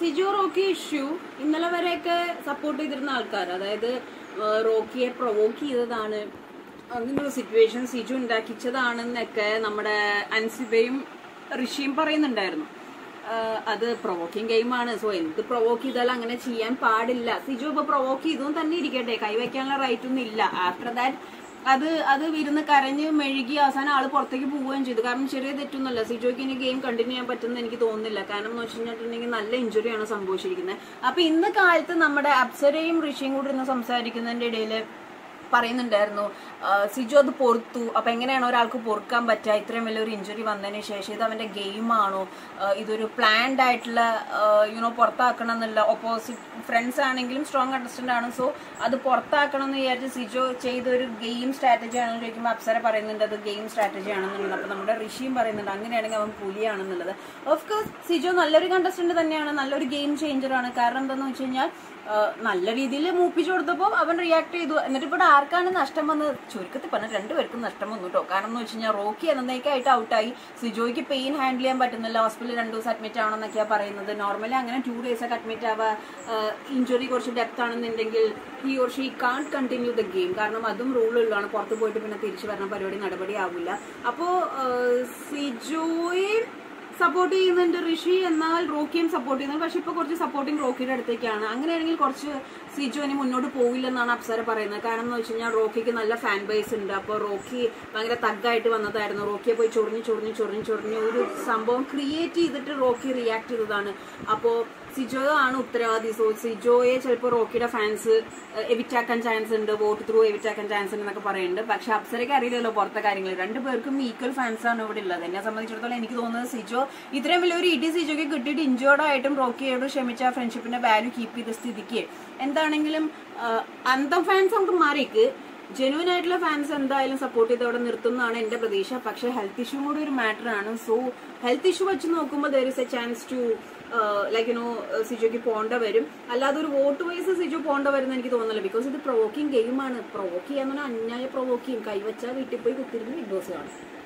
Siju Rocky issue ഇന്നലെ വരെയൊക്കെ support ചെയ്തിരുന്ന ആൾക്കാർ അതായത് ആ, റോക്കിയെ പ്രൊവോക്ക് ചെയ്തതാണ് അങ്ങനൊരു സിറ്റുവേഷൻ സിജു ഉണ്ടാക്കിച്ചതാണെന്നൊക്കെ നമ്മുടെ അൻസിബയും ഋഷിയും പറയുന്നുണ്ടായിരുന്നു ആ, അത് പ്രൊവോക്കിംഗ് ഗെയിമാണ് സോ എന്ത് പ്രൊവോക്ക് ചെയ്താലും അങ്ങനെ ചെയ്യാൻ പാടില്ല സിജു ഇപ്പൊ പ്രൊവോക്ക് ചെയ്തും തന്നെ ഇരിക്കട്ടെ കൈവയ്ക്കാനുള്ള റൈറ്റ് ഒന്നും ഇല്ല ആഫ്റ്റർ ദാറ്റ് അത് അത് വിരുന്ന് കരഞ്ഞ് മെഴുകി അവസാനം ആള് പുറത്തേക്ക് പോവുകയും ചെയ്തു കാരണം ചെറിയ തെറ്റൊന്നുമല്ല സിജോയ്ക്ക് ഇനി ഗെയിം കണ്ടിന്യൂ ചെയ്യാൻ പറ്റുമെന്ന് എനിക്ക് തോന്നുന്നില്ല കാരണം എന്ന് വെച്ചിട്ടുണ്ടെങ്കിൽ നല്ല ഇഞ്ചുറിയാണ് സംഭവിച്ചിരിക്കുന്നത് അപ്പൊ ഇന്ന് കാലത്ത് നമ്മുടെ അപ്സരയും ഋഷിയും കൂടി ഇരുന്ന് സംസാരിക്കുന്നതിന്റെ ഇടയിൽ പറയുന്നുണ്ടായിരുന്നു ആ, സിജു അത് പൊറത്തു അപ്പൊ എങ്ങനെയാണ് ഒരാൾക്ക് പൊറുക്കാൻ പറ്റുക ഇത്രയും വലിയൊരു ഇഞ്ചുറി വന്നതിന് ശേഷം ഇത് അവന്റെ ഗെയിമാണോ ഇതൊരു പ്ലാൻഡ് ആയിട്ടുള്ള യുനോ പുറത്താക്കണം എന്നുള്ള ഓപ്പോസിറ്റ് ഫ്രണ്ട്സ് ആണെങ്കിലും സ്ട്രോങ് അണ്ടർസ്റ്റാൻഡ് ആണ് സോ അത് പുറത്താക്കണം എന്ന് വിചാരിച്ച് സിജോ ചെയ്ത ഒരു ഗെയിം സ്ട്രാറ്റജി ആണെന്ന് ചോദിക്കുമ്പോൾ അപ്സര പറയുന്നുണ്ട് അത് ഗെയിം സ്ട്രാറ്റജി ആണെന്നുള്ളത് അപ്പൊ നമ്മുടെ ഋഷിയും പറയുന്നുണ്ട് അങ്ങനെയാണെങ്കിൽ അവൻ പുലിയാണെന്നുള്ളത് ഓഫ് കോഴ്സ് സിജോ നല്ലൊരു കണ്ടസ്റ്റന്റ് തന്നെയാണ് നല്ലൊരു ഗെയിം ചേഞ്ചർ ആണ് കാരണം എന്താണെന്ന് വെച്ച് കഴിഞ്ഞാൽ ആ, നല്ല രീതിയിൽ മൂപ്പിച്ചു കൊടുത്തപ്പോൾ അവൻ റിയാക്ട് ചെയ്തു എന്നിട്ട് ഇവിടെ ആർക്കാണ് നഷ്ടം വന്നത് ചുരുക്കത്തിൽ പറഞ്ഞ രണ്ടുപേർക്കും നഷ്ടം വന്നു കേട്ടോ കാരണം എന്ന് വെച്ച് കഴിഞ്ഞാൽ റോക്കി എന്നേക്കായിട്ട് ഔട്ടായി സിജോയ്ക്ക് പെയിൻ ഹാൻഡിൽ ചെയ്യാൻ പറ്റുന്നില്ല ഹോസ്പിറ്റലിൽ രണ്ടു ദിവസം അഡ്മിറ്റ് ആവണമെന്നൊക്കെയാണ് പറയുന്നത് നോർമലി അങ്ങനെ ടു ഡേയ്സ് ഒക്കെ അഡ്മിറ്റ് ആവുക ഇഞ്ചുറി കുറച്ച് ഡെപ്ത് ആണെന്നുണ്ടെങ്കിൽ ഈ or she can continue the game കാരണം അതും റൂൾ ഉള്ളതാണ് പുറത്ത് പോയിട്ട് പിന്നെ തിരിച്ചു വരുന്ന പരിപാടി നടപടി ആവില്ല അപ്പോൾ സിജോയെ സപ്പോർട്ട് ചെയ്യുന്നുണ്ട് ഋഷി എന്നാൽ റോക്കിയും സപ്പോർട്ട് ചെയ്യുന്നുണ്ട് പക്ഷെ ഇപ്പൊ കുറച്ച് സപ്പോർട്ടിങ് റോക്കിയുടെ അടുത്തേക്കാണ് അങ്ങനെയാണെങ്കിൽ കുറച്ച് സിജു ഇനി മുന്നോട്ട് പോവില്ലെന്നാണ് അപ്സര പറയുന്നത് കാരണം എന്ന് വെച്ച് കഴിഞ്ഞാൽ റോക്കിക്ക് നല്ല ഫാൻ ബേസ് ഉണ്ട് അപ്പോൾ റോക്കി ഭയങ്കര തഗ്ഗായിട്ട് വന്നതായിരുന്നു റോക്കിയെ പോയി ചൊറിഞ്ഞ് ചൊറിഞ്ഞ് ചൊറിഞ്ഞ് ചൊറിഞ്ഞ് ഒരു സംഭവം ക്രിയേറ്റ് ചെയ്തിട്ട് റോക്കി റിയാക്ട് ചെയ്തതാണ് അപ്പോൾ സിജോ ആണ് ഉത്തരവാദി സോ സിജോയെ ചിലപ്പോൾ റോക്കിയുടെ ഫാൻസ് എവിറ്റാക്കാൻ ചാൻസ് ഉണ്ട് വോട്ട് ത്രൂ എവിറ്റാക്കാൻ ചാൻസ് ഉണ്ട് എന്നൊക്കെ പറയുന്നുണ്ട് പക്ഷെ അപ്സരയ്ക്ക് അറിയില്ലല്ലോ പുറത്തെ കാര്യങ്ങൾ രണ്ടുപേർക്കും ഈക്വൽ ഫാൻസ് ആണ് ഇവിടെ ഉള്ളത് എന്നെ സംബന്ധിച്ചിടത്തോളം എനിക്ക് തോന്നുന്നത് സിജോ ഇത്രയും വലിയൊരു ഇടി സിജോയ്ക്ക് കിട്ടിയിട്ട് ഇഞ്ചോർഡ് ആയിട്ടും റോക്കിയോട് ക്ഷമിച്ച ആ ഫ്രണ്ട്ഷിപ്പിന്റെ വാല്യൂ കീപ്പ് ചെയ്ത സ്ഥിതിക്ക് എന്താണെങ്കിലും ആ, അന്തം ഫാൻസ് നമുക്ക് മാറിക്ക് ജെനുവൻ ആയിട്ടുള്ള ഫാൻസ് എന്തായാലും സപ്പോർട്ട് ചെയ്ത് അവിടെ നിർത്തുന്നതാണ് എന്റെ പ്രതീക്ഷ പക്ഷെ ഹെൽത്ത് ഇഷ്യൂ കൂടി ഒരു മാറ്റർ ആണ് സോ ഹെൽത്ത് ഇഷ്യൂ വെച്ച് നോക്കുമ്പോൾ there is a chance to like you know സിജോയ്ക്ക് പോണ്ട വരും അല്ലാതെ ഒരു വോട്ട് വൈസ് സിജു പോണ്ട വരുന്ന എനിക്ക് തോന്നുന്നില്ല ബിക്കോസ് ഇത് പ്രൊവോക്കിംഗ് ഗെയിമാണ് പ്രൊവോക്ക് ചെയ്യാന്ന് പറഞ്ഞാൽ അന്യായ പ്രൊവോക്ക് ചെയ്യും കൈവച്ചാൽ വീട്ടിൽ പോയി കുത്തിരുന്ന് ബിഗ് ബോസ് കാണും